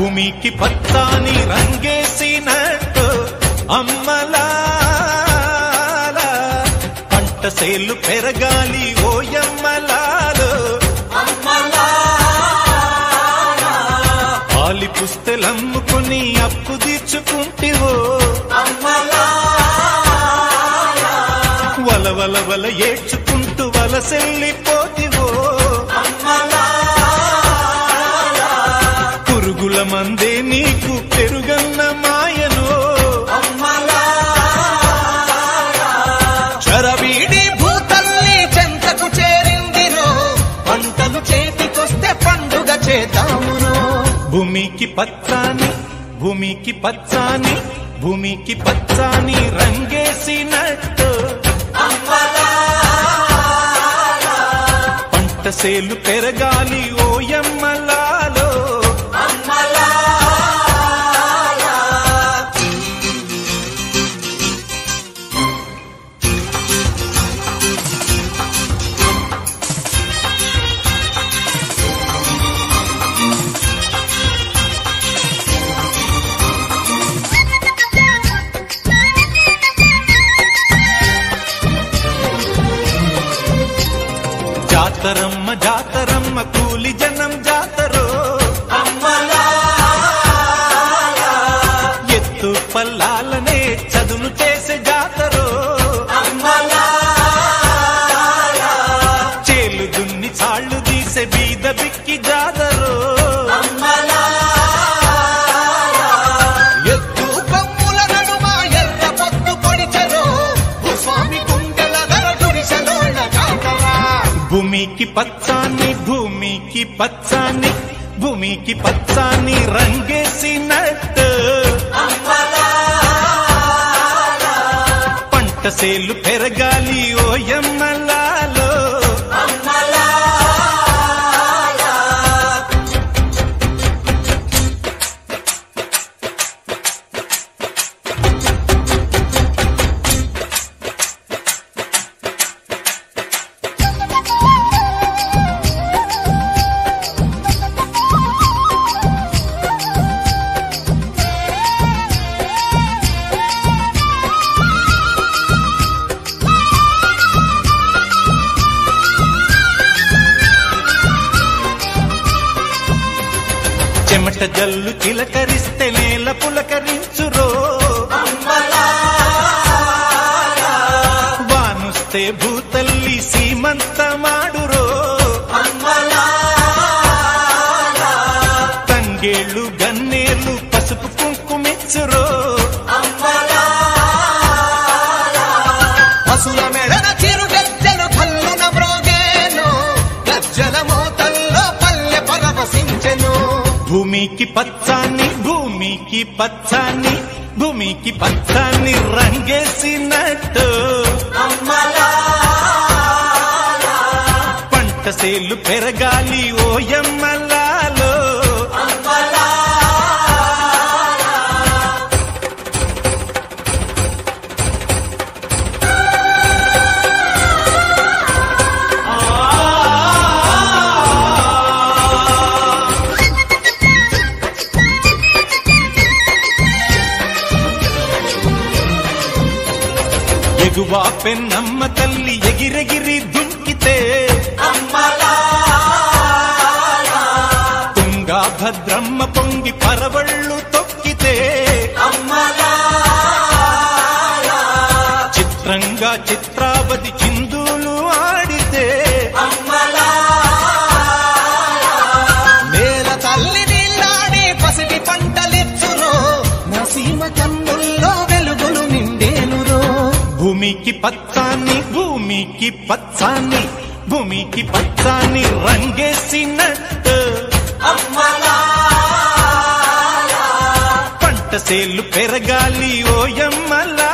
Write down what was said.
భూమికి పత్తాని రంగేసినట్టు అమ్మలా పంట సేలు పెరగాలి ఓయమ్మలాలు ఆలి పుస్తెలమ్ముకుని అప్పు తీర్చుకుంటివో వల వల వల ఏడ్చుకుంటూ వలసెళ్ళిపోతివో పురుగుల మందే నీకు పెరుగన్న మాయను చరవీడి భూతల్లి చెంతకు చేరిందిరో పంటలు చేతికొస్తే పండుగ చేద్దామునో భూమికి పచ్చాని భూమికి పచ్చాని భూమికి పచ్చాని రంగేసినట్టు పంట సేలు పెరగాలి ఓయమ్మలాలో జాతరమ్మ జాతరమ్మ కూలి జనం జాతరో ఎత్తు పల్లాలనే చదును చేసే జాతరో చేలు దున్ని చాళ్ళు తీసే బీద బిక్కి జాతరో ఎత్తు కొమ్ముల నడుమ ఎర్ర పొత్తు పొడిచెరో భూస్వామి గుండెల ధర గుడిసెలోన జాతరా భూమికి పచ్చాని భూమికి పచ్చాని భూమికి పచ్చాని రంగేసినట్టు పంట సేలు పెరగాలి ఓయమ్మలాలో చెమట జల్లు చిలకరిస్తే నేల పులకరించురో వానుస్తే భూతల్లి సీమంతమాడురో తంగేళ్ళు గన్నేళ్ళు పసుపు కుంకుమిచ్చురో పశుల మెడన చిరు గజ్జలు కల్లున మ్రోగేను గజ్జల మోతల్లో పల్లె పరవశించెను భూమికి పచ్చాని భూమికి పచ్చాని భూమికి పచ్చాని రంగేసినట్టు పంట సేలు పెరగాలి ఓయమ్మలాలో ఎగువా పెన్నమ్మ తల్లి ఎగిరెగిరి దుంకితే తుంగా భద్రమ్మ పొంగి పరవళ్ళు తొక్కితే చిత్రంగా చిత్రావతి చిందులు ఆడితే నేల తల్లి నీళ్ళాడి పసిడి పంటలిచ్చురో నసీమ కన్నుల్లో వెలుగులు నిండేనురో భూమికి పచ్చాని భూమికి పచ్చాని భూమికి పచ్చాని రంగేసినట్టు పంట సేలు పెరగాలి ఓయమ్మలా